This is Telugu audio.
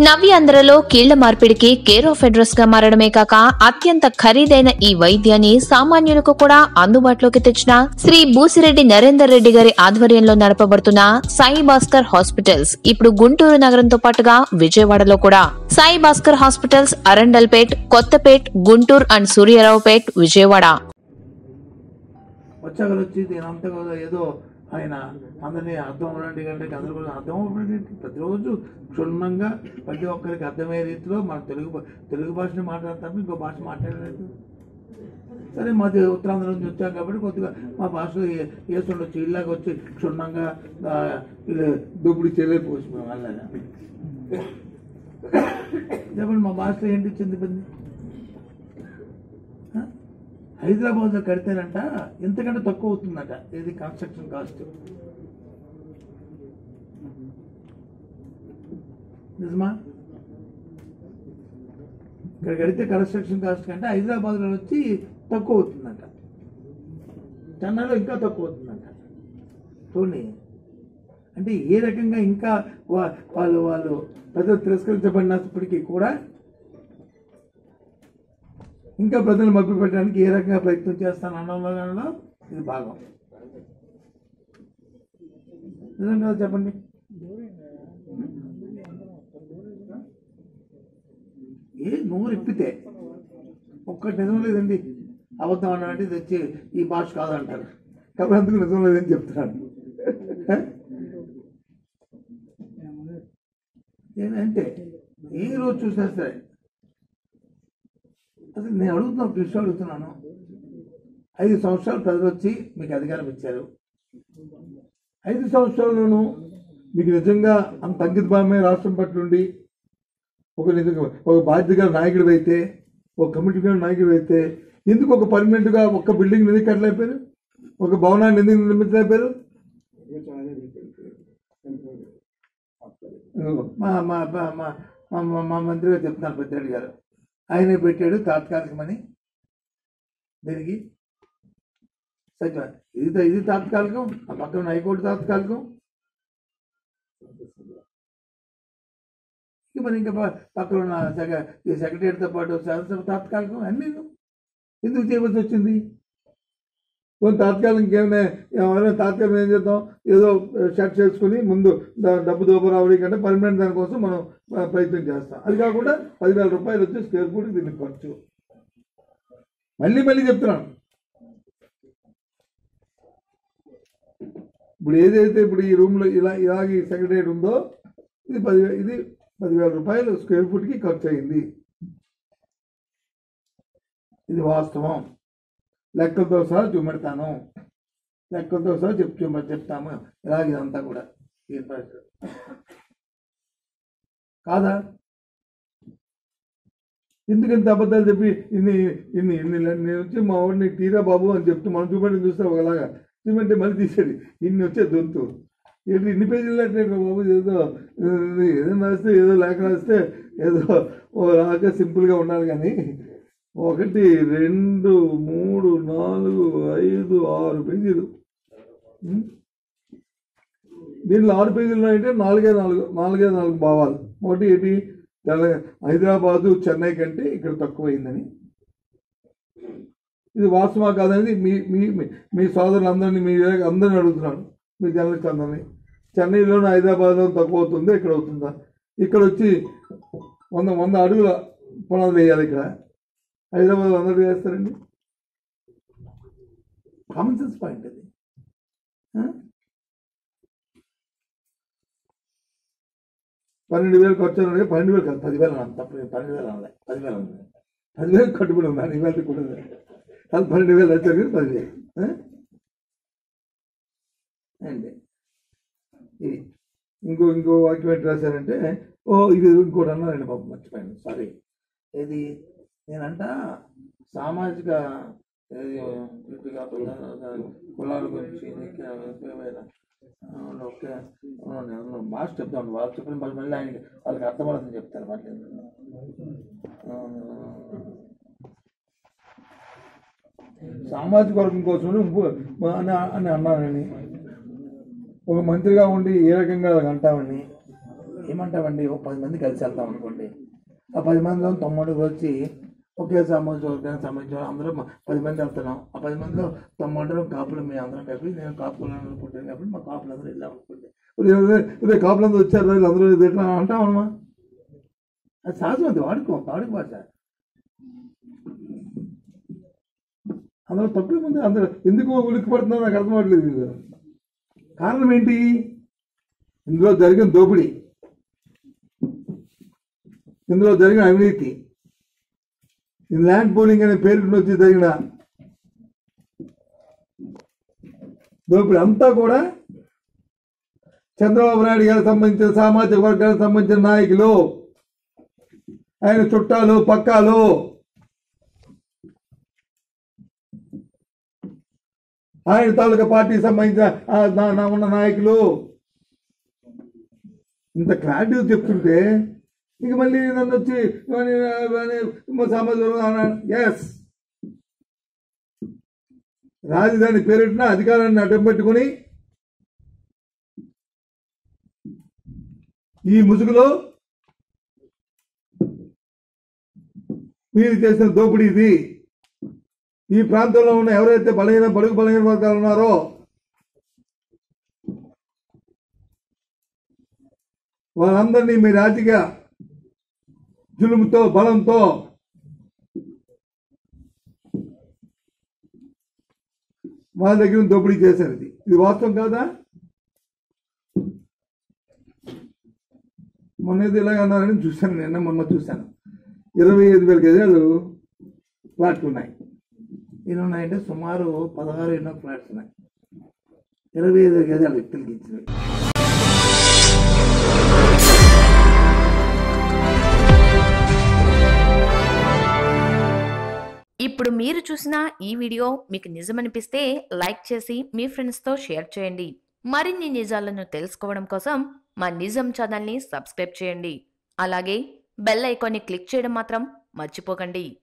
నవ్యాంధ్రలో కీళ్ల మార్పిడికి కేర్ ఆఫ్ అడ్రస్ గా మారడమే కాక అత్యంత ఖరీదైన ఈ వైద్యాన్ని సామాన్యులకు కూడా అందుబాటులోకి తెచ్చిన శ్రీ బూసిరెడ్డి నరేందర్ రెడ్డి గారి ఆధ్వర్యంలో నడపబడుతున్న సాయి భాస్కర్ హాస్పిటల్స్ ఇప్పుడు గుంటూరు నగరంతో పాటుగా విజయవాడలో కూడా సాయి భాస్కర్ హాస్పిటల్స్ అరండల్పేట్ కొత్తపేట్ గుంటూరు అండ్ సూర్యారావుపేట్ విజయవాడ వచ్చాక వచ్చి దీని అంతా కూడా ఏదో ఆయన అందరినీ అర్థం అవ్వడానికి కంటే అందరూ కూడా అర్థం అవ్వడానికి ప్రతిరోజు క్షుణ్ణంగా ప్రతి ఒక్కరికి అర్థమయ్యే రీతిలో మన తెలుగు భా- తెలుగు భాషని మాట్లాడతాము ఇంకో భాష మాట్లాడలేదు సరే మాది ఉత్తరాంధ్ర నుంచి వచ్చాం కాబట్టి కొద్దిగా మా భాషలో ఏ- వేస్తుండొచ్చు ఇళ్ళకి వచ్చి క్షుణ్ణంగా ఆ, ఇలా దొబ్బుడి చెల్లె పోసి మేము అలాగా చెప్పండి మా భాషలో ఏంటి ఇచ్చింది ఇబ్బంది ఆ? హైదరాబాద్లో కడితేనంట ఎంతకంటే తక్కువ అవుతుందట ఇది కన్స్ట్రక్షన్ కాస్ట్ నిజమా ఇక్కడ కడితే కన్స్ట్రక్షన్ కాస్ట్ కంటే హైదరాబాద్లో వచ్చి తక్కువ అవుతుందంట చెన్నైలో ఇంకా తక్కువ అవుతుందంట చూడండి అంటే ఏ రకంగా ఇంకా వా- వాళ్ళు వాళ్ళు ప్రజలు తిరస్కరించబడినప్పటికీ కూడా ఇంకా ప్రజలు మభ్య పెట్టడానికి ఏ రకంగా ప్రయత్నం చేస్తాను అనడంలో ఇది భాగం నిజం కదా చెప్పండి ఏ నోరు ఇప్పితే ఒక్కటి నిజం లేదండి అబద్ధం అన్నాడంటే ఇది వచ్చి ఈ భాష కాదంటారు కాబట్టి అందుకు నిజం లేదని చెప్తున్నాను ఏంటంటే ఏ రోజు చూసినా సరే అసలు నేను అడుగుతున్నా ఒక విషయం అడుగుతున్నాను ఐదు సంవత్సరాలు ప్రజలు వచ్చి మీకు అధికారం ఇచ్చారు ఐదు సంవత్సరాల్లోనూ మీకు నిజంగా అంత అంకిత భావమే రాష్ట్రం పట్ల ఉండి ఒక నిజంగా ఒక బాధ్యతగా నాయకుడు అయితే ఒక కమిటీ నాయకుడు అయితే ఎందుకు ఒక పర్మనెంట్గా ఒక్క బిల్డింగ్ ఎందుకు కట్టలేపారు ఒక భవనాన్ని ఎందుకు నిర్మించలేపారు ఇదిగో మా మా మా- మా మా- మా- మా మంత్రి గారు చెప్తున్నారు పెద్దిరెడ్డి గారు ఆయనే పెట్టాడు తాత్కాలికమని దీనికి సచివ ఇది ఇది తాత్కాలికం ఆ పక్కన హైకోర్టు తాత్కాలికం ఇక మరి ఇంకా ప- పక్కన ఉన్న సెక ఈ సెక్రటరీతో పాటు శాసనసభ తాత్కాలికం అన్నీ ఎందుకు చేయవలసి వచ్చింది కొంత తాత్కాలికం ఇంకేమైనా ఏమైనా తాత్కాలికం ఏం చేద్దాం ఏదో షర్ట్ చేసుకుని ముందు డ- డబ్బు దోప రావడం కంటే పర్మనెంట్ దానికోసం మనం ఆ, ప్రయత్నం చేస్తాం అది కాకుండా పదివేల రూపాయలు వచ్చి స్క్వేర్ ఫుట్ దీనికి ఖర్చు మళ్ళీ మళ్ళీ చెప్తున్నాను ఇప్పుడు ఏదైతే ఇప్పుడు ఈ రూమ్లో ఇలా ఇలాగ ఈ సెక్రటరీ ఉందో ఇది పది ఇది పదివేల రూపాయలు స్క్వేర్ ఫుట్కి ఖర్చు అయింది ఇది వాస్తవం లెక్కలతో సహా చూపెడతాను లెక్కలతో సహా చెప్ చూపె చెప్తాము ఇలాగ ఇదంతా కూడా ఈ పరిస్థితి కాదా ఎందుకు ఇంత అబద్ధాలు చెప్పి ఇన్ని ఇన్ని ఇన్ని నేను వచ్చి మా వాడిని తీరా బాబు అని చెప్తూ మనం చూపెట్టి చూస్తే ఒకలాగా చూపెట్టి మళ్ళీ తీసేది ఇన్ని వచ్చే దొంతు ఏంటి ఇన్ని పేజీలు అంటే బాబు ఏదో ఇది ఏదో రాస్తే ఏదో లేఖ రాస్తే ఏదో ఓ లాగా సింపుల్గా ఉండాలి కానీ ఒకటి రెండు మూడు నాలుగు ఐదు ఆరు పేజీలు ఉం? దీంట్లో ఆరు పేజీలు అంటే నాలుగే నాలుగు నాలుగే నాలుగు భావాలు ఒకటి ఏంటి తెల హైదరాబాదు చెన్నై కంటే ఇక్కడ తక్కువైందని ఇది వాస్తవా కాదని మీ మీ మీ- మీ సోదరులందరినీ మీ అందరిని అడుగుతున్నాను మీ జర్నలిస్ట్ అందరినీ చెన్నైలోనే హైదరాబాద్లో తక్కువ అవుతుంది ఇక్కడ అవుతుందా ఇక్కడ వచ్చి వంద వంద అడుగుల పునాదులు వేయాలి ఇక్కడ హైదరాబాద్ అందరూ వేస్తారండి కామన్ సెన్స్ పాయింట్ అది ఆ? పన్నెండు వేలు ఖర్చు అన్నాడు పన్నెండు వేలు కాదు పదివేలు అన్నాను తప్పు నేను పన్నెండు వేలు అనలే పదివేలు అన్నాను పదివేలు కట్టుబడి ఉన్నాను ఇవాళ కూడా అది పన్నెండు వేలు వచ్చారు కానీ పదివేలు ఆ? అండి ఇది ఇంకో ఇంకో వాక్యం ఏంటి రాశారంటే ఓ ఇది ఇంకోటి అన్నారండి బాబు మర్చిపోయాను సారీ ఇది నేనంట సామాజిక ఏది, ఇది కాకుండా కులాల గురించి నీకు ఏమైనా, ఆ, ఓకే ఆ, నేను మాస్ చెప్తాను వాళ్ళు చెప్పిన మళ్ళీ మళ్ళీ ఆయనకి వాళ్ళకి అర్థమవుతుందని చెప్తారు మళ్ళీ ఆ, సామాజిక వర్గం కోసం ఇంకో- అని అని అన్నానని ఒక మంత్రిగా ఉండి ఏ రకంగా అలా అంటామని ఏమంటామండి ఒక పది మంది కలిసి వెళ్తాం అనుకోండి ఆ పది మందిలో తొమ్మిది వచ్చి ఒకే సామాజిక వర్గానికి సంబంధించిన వాళ్ళు అందరూ మ- పది మంది వెళ్తున్నాం ఆ పది మందిలో తొమ్మిదిలో కాపులు మేము అందరం కలిపి నేను కాపులు అనుకుంటాను కాబట్టి మా కాపులు అందరూ వెళ్ళాం అనుకోండి ఇదే కాపులు అందరూ వచ్చారు వీళ్ళు అందరూ ఇది ఎట్లా అంటామమ్మా అది సహజం అది వాడుకో వాడుక భాష అందులో తప్పే ముందు అందరూ ఎందుకు ఉలిక్కి పడుతుందో నాకు అర్థం అవ్వట్లేదు ఇది. కారణం ఏంటి ఇందులో జరిగిన దోపిడీ ఇందులో జరిగిన అవినీతి ఈ ల్యాండ్ పోలింగ్ అనే పేరు వచ్చి జరిగిన దోపిడీ అంతా కూడా చంద్రబాబు నాయుడు గారికి సంబంధించిన సామాజిక వర్గానికి సంబంధించిన నాయకులు ఆయన చుట్టాలు పక్కాలు ఆయన తాలూకా పార్టీకి సంబంధించిన ఆ నా- నా ఉన్న నాయకులు ఇంత క్లారిటీ చెప్తుంటే ఇక మళ్ళీ నన్ను వచ్చి సామాజిక ఎస్ రాజధాని పేరిటిన అధికారాన్ని అడ్డం పెట్టుకుని ఈ ముసుగులో మీరు చేసిన దోపిడీ ఇది ఈ ప్రాంతంలో ఉన్న ఎవరైతే బలహీన బడుగు బలహీన వర్గాలు ఉన్నారో వాళ్ళందరినీ మీ రాజకీయ జులుముతో బలంతో వాళ్ళ దగ్గర దోపిడీ చేశారు ఇది ఇది వాస్తవం కాదా మొన్న ఏదో ఇలాగ అన్నారని చూశాను నిన్న మొన్న చూశాను ఇరవై ఐదు వేల గజాలు ఫ్లాట్లు ఉన్నాయి ఎన్ని ఉన్నాయంటే సుమారు పదహారు ఎన్నో ఫ్లాట్స్ ఉన్నాయి ఇరవై ఐదు గజాలు వ్యక్తులకి ఇచ్చినవి ఇప్పుడు మీరు చూసిన ఈ వీడియో మీకు నిజమనిపిస్తే లైక్ చేసి మీ ఫ్రెండ్స్తో షేర్ చేయండి మరిన్ని నిజాలను తెలుసుకోవడం కోసం మా నిజం ఛానల్ని సబ్స్క్రైబ్ చేయండి అలాగే బెల్ ఐకాన్ని క్లిక్ చేయడం మాత్రం మర్చిపోకండి